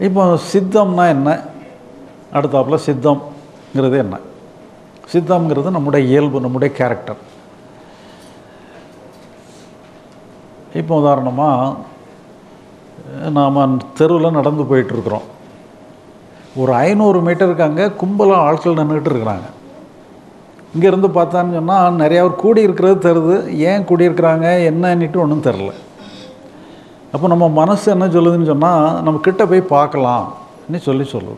இப்போ சித்தம்னா என்ன அடுத்தாப்புல சித்தம்ங்கிறது என்ன சித்தம்ங்கிறது நம்முடைய இயல்பு நம்முடைய கேரக்டர் இப்போ உதாரணமாக நாம் தெருவில் நடந்து போயிட்டுருக்குறோம் ஒரு ஐநூறு மீட்டருக்கு அங்கே கும்பலாக ஆட்கள் நின்றுட்டு இருக்கிறாங்க இங்கேருந்து பார்த்தான்னு சொன்னால் நிறையா பேர் கூடி இருக்கிறது தெரியுது ஏன் கூடி இருக்கிறாங்க என்னன்னுட்டு ஒன்றும் தெரில அப்போ நம்ம மனசு என்ன சொல்லுதுன்னு சொன்னால் நம்ம கிட்ட போய் பார்க்கலாம்னு சொல்லி சொல்லுது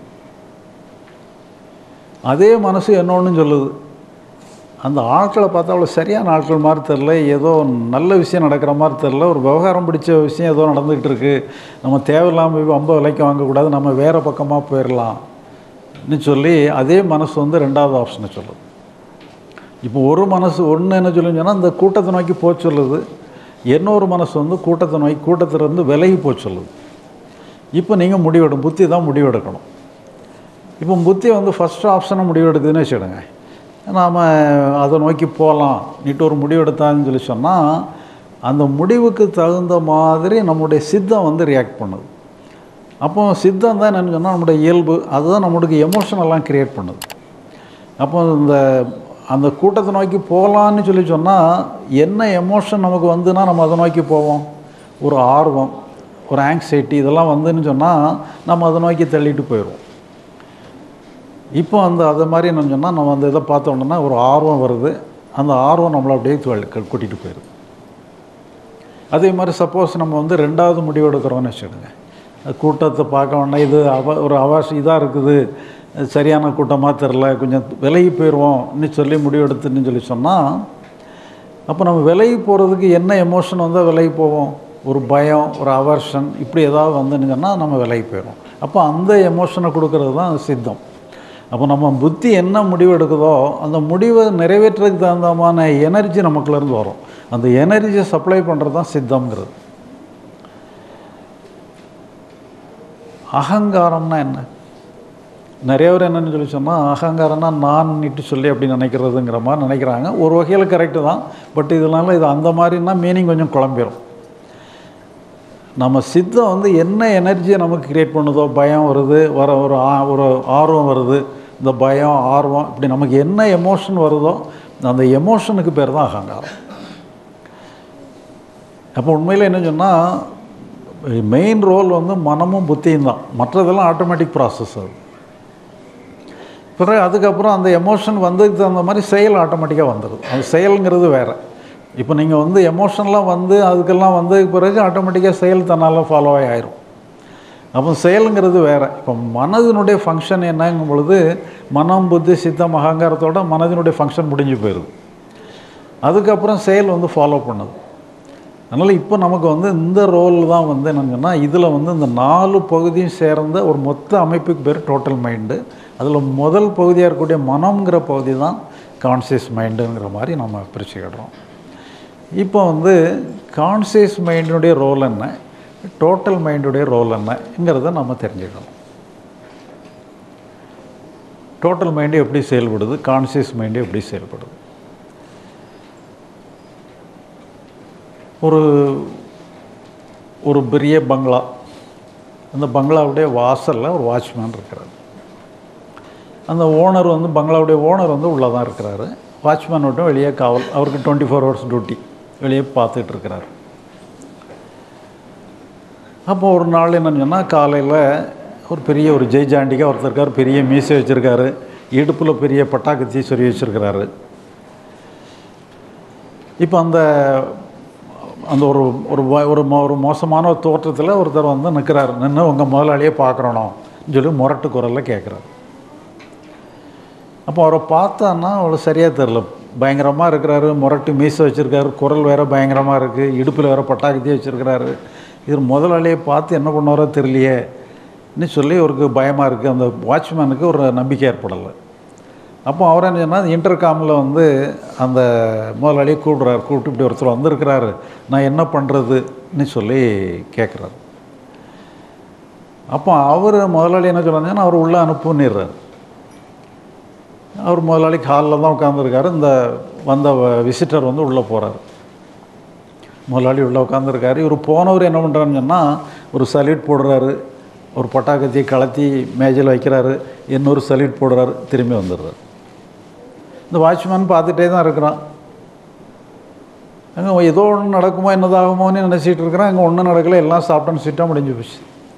அதே மனசு என்ன ஒன்று சொல்லுது அந்த ஆட்களை பார்த்தா அவ்வளோ சரியான ஆட்கள் மாதிரி தெரில ஏதோ நல்ல விஷயம் நடக்கிற மாதிரி தெரில ஒரு விவகாரம் பிடிச்ச விஷயம் ஏதோ நடந்துக்கிட்டு இருக்குது நம்ம தேவையில்லாமல் போய் ரொம்ப விலைக்கு வாங்கக்கூடாது நம்ம வேறு பக்கமாக போயிடலாம்னு சொல்லி அதே மனசு வந்து ரெண்டாவது ஆப்ஷனை சொல்லுது இப்போ ஒரு மனசு ஒன்று என்ன சொல்லுன்னு சொன்னால் இந்த கூட்டத்தை நோக்கி போக சொல்லுது இன்னொரு மனசு வந்து கூட்டத்தை நோக்கி கூட்டத்திலிருந்து விலகி போக சொல்லுது இப்போ நீங்கள் முடிவெடும் புத்தி தான் முடிவெடுக்கணும் இப்போ புத்தி வந்து ஃபஸ்ட் ஆப்ஷனை முடிவெடுக்குதுன்னு வச்சுடுங்க நாம் அதை நோக்கி போகலாம் நீட்டு ஒரு முடிவு எடுத்தான்னு சொல்லி சொன்னால் அந்த முடிவுக்கு தகுந்த மாதிரி நம்முடைய சித்தம் வந்து ரியாக்ட் பண்ணுது அப்போ சித்தம் தான் என்னன்னு சொன்னால் நம்முடைய இயல்பு அதுதான் நம்மளுக்கு எமோஷனெல்லாம் க்ரியேட் பண்ணுது அப்போ இந்த அந்த கூட்டத்தை நோக்கி போகலான்னு சொல்லி சொன்னால் என்ன எமோஷன் நமக்கு வந்துன்னா நம்ம அதை நோக்கி போவோம் ஒரு ஆர்வம் ஒரு ஆங்ஸைட்டி இதெல்லாம் வந்துன்னு சொன்னால் நம்ம அதை நோக்கி தள்ளிட்டு போயிடுவோம் இப்போ அந்த அது மாதிரி என்ன சொன்னால் நம்ம அந்த இதை பார்த்தோம்னா ஒரு ஆர்வம் வருது அந்த ஆர்வம் நம்மளை அப்படியே துவள் கூட்டிகிட்டு போயிடுது அதே மாதிரி சப்போஸ் நம்ம வந்து ரெண்டாவது முடிவு எடுக்கிறோம்னு வச்சுடுங்க கூட்டத்தை பார்க்க வேண்டாம் இது அவ ஒரு அவாஸ் இதாக இருக்குது சரியான கூட்டமாக தெரில கொஞ்சம் விலகி போயிடுவோம்னு சொல்லி முடிவெடுத்துன்னு சொல்லி சொன்னால் அப்போ நம்ம விலகி போகிறதுக்கு என்ன எமோஷன் வந்தால் விலகி போவோம் ஒரு பயம் ஒரு அவர்ஷன் இப்படி ஏதாவது வந்துன்னு சொன்னால் நம்ம விலகி போயிடும் அப்போ அந்த எமோஷனை கொடுக்கறது தான் சித்தம் அப்போ நம்ம புத்தி என்ன முடிவு எடுக்குதோ அந்த முடிவை நிறைவேற்றுறதுக்கு தகுந்தமான எனர்ஜி நமக்குள்ளேருந்து வரும் அந்த எனர்ஜியை சப்ளை பண்ணுறது தான் சித்தம்ங்கிறது அகங்காரம்னா என்ன நிறைய பேர் என்னன்னு சொல்லி சொன்னால் அகங்காரம்னா நான் நீட்டு சொல்லி அப்படி நினைக்கிறதுங்கிற மாதிரி நினைக்கிறாங்க ஒரு வகையில் கரெக்டு தான் பட் இதனால இது அந்த மாதிரின்னா மீனிங் கொஞ்சம் குழம்பிடும் நம்ம சித்தம் வந்து என்ன எனர்ஜியை நமக்கு கிரியேட் பண்ணுதோ பயம் வருது வர ஒரு ஆ- ஒரு ஆர்வம் வருது இந்த பயம் ஆர்வம் இப்படி நமக்கு என்ன எமோஷன் வருதோ அந்த எமோஷனுக்கு பேர் தான் அகங்காரம் அப்போ உண்மையில் என்ன சொன்னால் மெயின் ரோல் வந்து மனமும் புத்தியும் தான் மற்றதெல்லாம் ஆட்டோமேட்டிக் ப்ராசஸ் அது பிறகு அதுக்கப்புறம் அந்த எமோஷன் வந்ததுக்கு தகுந்த மாதிரி செயல் ஆட்டோமேட்டிக்காக வந்துடுது அந்த செயலுங்கிறது வேறு இப்போ நீங்கள் வந்து எமோஷன்லாம் வந்து அதுக்கெல்லாம் வந்ததுக்கு பிறகு ஆட்டோமேட்டிக்காக செயல் தன்னால் ஃபாலோ ஆயிரும் அப்போ செயலுங்கிறது வேறு இப்போ மனதினுடைய ஃபங்க்ஷன் என்னங்கும் பொழுது மனம் புத்தி சித்தம் அகங்காரத்தோட மனதினுடைய ஃபங்க்ஷன் முடிஞ்சு போயிடுது அதுக்கப்புறம் செயல் வந்து ஃபாலோ பண்ணுது அதனால் இப்போ நமக்கு வந்து இந்த ரோல் தான் வந்து என்னன்னு சொன்னால் இதில் வந்து இந்த நாலு பகுதியும் சேர்ந்த ஒரு மொத்த அமைப்புக்கு பேர் டோட்டல் மைண்டு அதில் முதல் பகுதியாக இருக்கக்கூடிய மனம்ங்கிற பகுதி தான் கான்சியஸ் மைண்டுங்கிற மாதிரி நம்ம பிரிச்சுக்கிடுறோம் இப்போ வந்து கான்சியஸ் மைண்டினுடைய ரோல் என்ன டோட்டல் மைண்டுடைய ரோல் என்னங்கிறத நம்ம தெரிஞ்சுக்கணும் டோட்டல் மைண்டு எப்படி செயல்படுது கான்சியஸ் மைண்டு எப்படி செயல்படுது ஒரு ஒரு பெரிய பங்களா அந்த பங்களாவுடைய வாசலில் ஒரு வாட்ச்மேன் இருக்கிறார் அந்த ஓனர் வந்து பங்களாவுடைய ஓனர் வந்து உள்ளே தான் இருக்கிறாரு வாட்ச்மேன் மட்டும் வெளியே காவல் அவருக்கு டுவெண்ட்டி ஃபோர் ஹவர்ஸ் டியூட்டி வெளியே பார்த்துட்டு இருக்கிறார் அப்போ ஒரு நாள் என்னன்னு சொன்னால் காலையில் ஒரு பெரிய ஒரு ஜெய்ஜாண்டிக்காக ஒருத்தர் இருக்கார் பெரிய மீசை வச்சுருக்காரு இடுப்பில் பெரிய பட்டாக்கத்தி சொறி வச்சுருக்கிறாரு இப்போ அந்த அந்த ஒரு ஒரு வ- ஒரு மோ- ஒரு மோசமான ஒரு தோற்றத்தில் ஒருத்தர் வந்து நிற்கிறாரு நின்று உங்கள் முதலாளியே பார்க்குறோன்னு சொல்லி முரட்டு குரலில் கேட்குறாரு அப்போ அவரை பார்த்தான்னா அவ்வளோ சரியாக தெரில பயங்கரமாக இருக்கிறாரு முரட்டு மீசை வச்சுருக்காரு குரல் வேறு பயங்கரமாக இருக்குது இடுப்பில் வேறு பட்டாக்கத்தி வச்சுருக்கிறாரு இது முதலாளியை பார்த்து என்ன பண்ணுவாரோ தெரியலையேன்னு சொல்லி அவருக்கு பயமாக இருக்குது அந்த வாட்ச்மேனுக்கு ஒரு நம்பிக்கை ஏற்படலை அப்போ அவர் என்ன சொன்னால் இன்டர்காமில் வந்து அந்த முதலாளியை கூப்பிடுறாரு கூப்பிட்டு இப்படி ஒருத்தர் வந்திருக்கிறாரு நான் என்ன பண்ணுறதுன்னு சொல்லி கேட்குறாரு அப்போ அவர் முதலாளி என்ன சொல்கிறாங்கன்னா அவர் உள்ளே அனுப்புன்னிடுறாரு அவர் முதலாளி ஹாலில் தான் உட்காந்துருக்காரு இந்த வந்த விசிட்டர் வந்து உள்ளே போகிறாரு முதலாளி உள்ளே உட்காந்துருக்காரு இவர் போனவர் என்ன பண்ணுறாருன்னு சொன்னால் ஒரு சல்யூட் போடுறாரு ஒரு பட்டாக்கத்தியை கலத்தி மேஜையில் வைக்கிறாரு இன்னொரு சல்யூட் போடுறாரு திரும்பி வந்துடுறாரு இந்த வாட்ச்மேன் பார்த்துட்டே தான் இருக்கிறான் அங்கே ஏதோ ஒன்று நடக்குமோ என்னதாகுமோன்னு நினச்சிட்டு இருக்கிறான் அங்கே ஒன்றும் நடக்கலை எல்லாம் சாப்பிட்டோன்னு சீட்டாக முடிஞ்சு போச்சு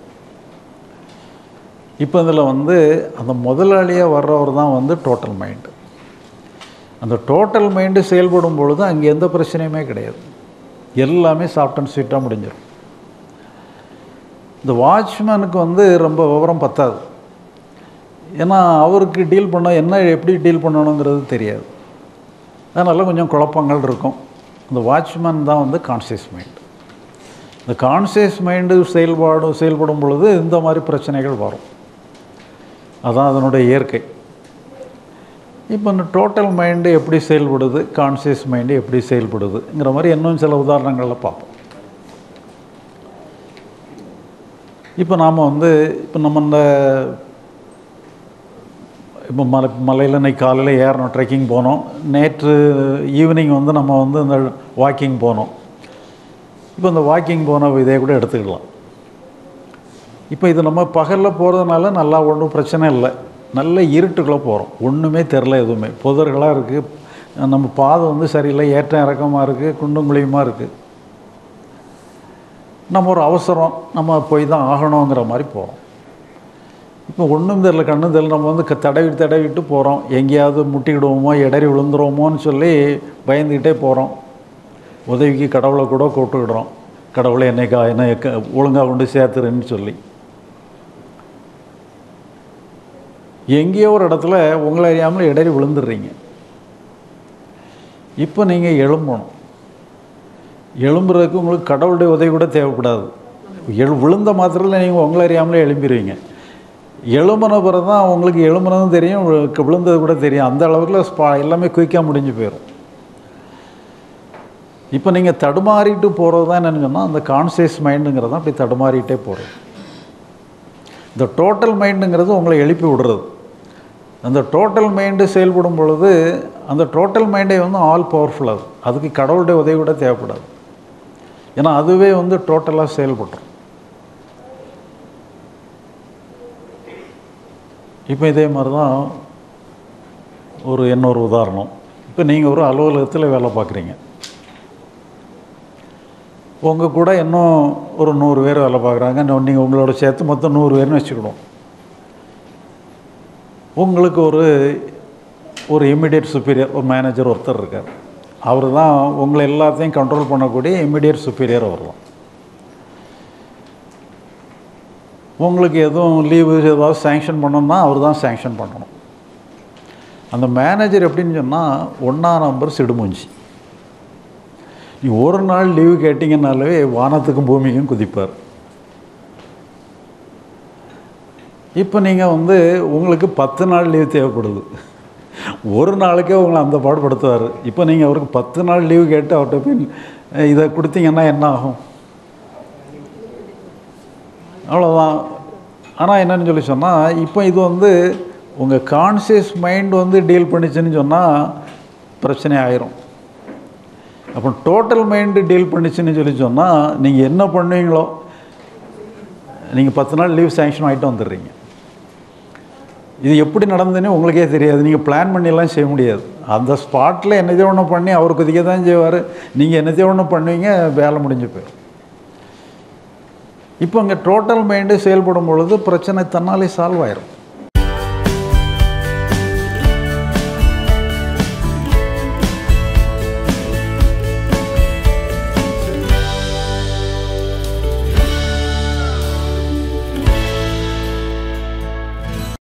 இப்போ இதில் வந்து அந்த முதலாளியாக வர்றவர் தான் வந்து டோட்டல் மைண்டு அந்த டோட்டல் மைண்டு செயல்படும் பொழுது அங்கே எந்த பிரச்சனையுமே கிடையாது எல்லாமே சாஃப்ட் அண்ட் ஸ்வீட்டாக முடிஞ்சிடும் இந்த வாட்ச்மேனுக்கு வந்து ரொம்ப விவரம் பத்தாது ஏன்னா அவருக்கு டீல் பண்ண என்ன எப்படி டீல் பண்ணணுங்கிறது தெரியாது அதனால் கொஞ்சம் குழப்பங்கள் இருக்கும் இந்த வாட்ச்மேன் தான் வந்து கான்சியஸ் மைண்ட் இந்த கான்சியஸ் மைண்டு செயல்பாடு செயல்படும் பொழுது இந்த மாதிரி பிரச்சனைகள் வரும் அதான் அதனுடைய இயற்கை இப்போ இந்த டோட்டல் மைண்டு எப்படி செயல்படுது கான்சியஸ் மைண்டு எப்படி செயல்படுதுங்கிற மாதிரி இன்னும் சில உதாரணங்களில் பார்ப்போம் இப்போ நாம் வந்து இப்போ நம்ம இந்த இப்போ மலை மலையில் இன்னைக்கு காலையில் ஏறணும் ட்ரெக்கிங் போனோம் நேற்று ஈவினிங் வந்து நம்ம வந்து இந்த வாக்கிங் போனோம் இப்போ இந்த வாக்கிங் போன இதே கூட எடுத்துக்கலாம் இப்போ இது நம்ம பகலில் போகிறதுனால நல்லா ஒன்றும் பிரச்சனை இல்லை நல்ல இருட்டுக்குள்ளே போகிறோம் ஒன்றுமே தெரில எதுவுமே புதர்களாக இருக்குது நம்ம பாதை வந்து சரியில்லை ஏற்றம் இறக்கமாக இருக்குது குண்டும் குழியுமாக இருக்குது நம்ம ஒரு அவசரம் நம்ம போய் தான் ஆகணுங்கிற மாதிரி போகிறோம் இப்போ ஒன்றும் தெரில கண்ணும் தெரில நம்ம வந்து க- தடவி தடவிட்டு போகிறோம் எங்கேயாவது முட்டிக்கிடுவோமோ இடறி விழுந்துருவோமோன்னு சொல்லி பயந்துக்கிட்டே போகிறோம் உதவிக்கு கடவுளை கூட கூப்பிட்டுக்கிடுறோம் கடவுளை என்னைக்கா என்ன ஒழுங்காக கொண்டு சேர்த்துருன்னு சொல்லி எங்கேயோ ஒரு இடத்துல உங்களை அறியாமல் இடறி விழுந்துடுறீங்க இப்போ நீங்கள் எழும்பணும் எழும்புறதுக்கு உங்களுக்கு கடவுளுடைய உதவி கூட தேவைப்படாது எழு விழுந்த மாத்திரத்தில் நீங்கள் உங்களை அறியாமலே எழும்பிடுவீங்க எழும்பின பிறகு தான் உங்களுக்கு எழும்புனதும் தெரியும் வி- விழுந்தது கூட தெரியும் அந்த அளவுக்கு ஸ்பா எல்லாமே குயிக்காக முடிஞ்சு போயிடும் இப்போ நீங்கள் தடுமாறிட்டு போகிறது தான் என்னன்னு சொன்னால் அந்த கான்சியஸ் மைண்டுங்கிறது தான் அப்படி தடுமாறிட்டே போகிறது இந்த டோட்டல் மைண்டுங்கிறது உங்களை எழுப்பி விடுறது அந்த டோட்டல் மைண்டு செயல்படும் பொழுது அந்த டோட்டல் மைண்டே வந்து ஆல் பவர்ஃபுல் அது அதுக்கு கடவுளுடைய உதவி கூட தேவைப்படாது ஏன்னா அதுவே வந்து டோட்டலாக செயல்பட்டுரும் இப்போ இதே மாதிரி தான் ஒரு இன்னொரு உதாரணம் இப்போ நீங்கள் ஒரு அலுவலகத்தில் வேலை பார்க்குறீங்க உங்கள் கூட இன்னும் ஒரு நூறு பேர் வேலை பார்க்குறாங்க நீங்கள் உங்களோட சேர்த்து மொத்தம் நூறு பேர்னு வச்சுக்கிடுவோம் உங்களுக்கு ஒரு ஒரு இமிடியேட் சுப்பீரியர் ஒரு மேனேஜர் ஒருத்தர் இருக்கார் அவர் தான் உங்களை எல்லாத்தையும் கண்ட்ரோல் பண்ணக்கூடிய இமிடியேட் சுப்பீரியர் வரலாம் உங்களுக்கு எதுவும் லீவு ஏதாவது சேங்ஷன் பண்ணணும்னா அவர் தான் சேங்ஷன் பண்ணணும் அந்த மேனேஜர் எப்படின்னு சொன்னால் ஒன்றாம் நம்பர் சிடுமூஞ்சி நீ ஒரு நாள் லீவு கேட்டிங்கனாலே வானத்துக்கும் பூமிக்கும் குதிப்பார் இப்போ நீங்கள் வந்து உங்களுக்கு பத்து நாள் லீவ் தேவைப்படுது ஒரு நாளைக்கே உங்களை அந்த பாடுபடுத்துவார் இப்போ நீங்கள் அவருக்கு பத்து நாள் லீவு கேட்டு அவர்கிட்ட போய் அஹ், இதை கொடுத்தீங்கன்னா என்ன ஆகும் அவ்வளோதான் ஆனால் என்னன்னு சொல்லி சொன்னால் இப்போ இது வந்து உங்கள் கான்சியஸ் மைண்ட் வந்து டீல் பண்ணிச்சுன்னு சொன்னால் பிரச்சனை ஆயிரும் அப்போ டோட்டல் மைண்டு டீல் பண்ணிச்சுன்னு சொல்லி சொன்னால் நீங்கள் என்ன பண்ணுவீங்களோ நீங்கள் பத்து நாள் லீவ் சேங்ஷன் ஆகிட்டு வந்துடுறீங்க இது எப்படி நடந்ததுன்னு உங்களுக்கே தெரியாது நீங்கள் பிளான் பண்ணியெல்லாம் செய்ய முடியாது அந்த ஸ்பாட்டில் என்னதோ ஒன்று பண்ணி அவர் குதிக்க தான் செய்வார் நீங்கள் என்னதோ ஒன்று பண்ணுவீங்க வேலை முடிஞ்சு போயிடும் இப்போ இங்கே டோட்டல் மைண்டு செயல்படும் பொழுது பிரச்சனை தன்னாலே சால்வ் ஆயிரும்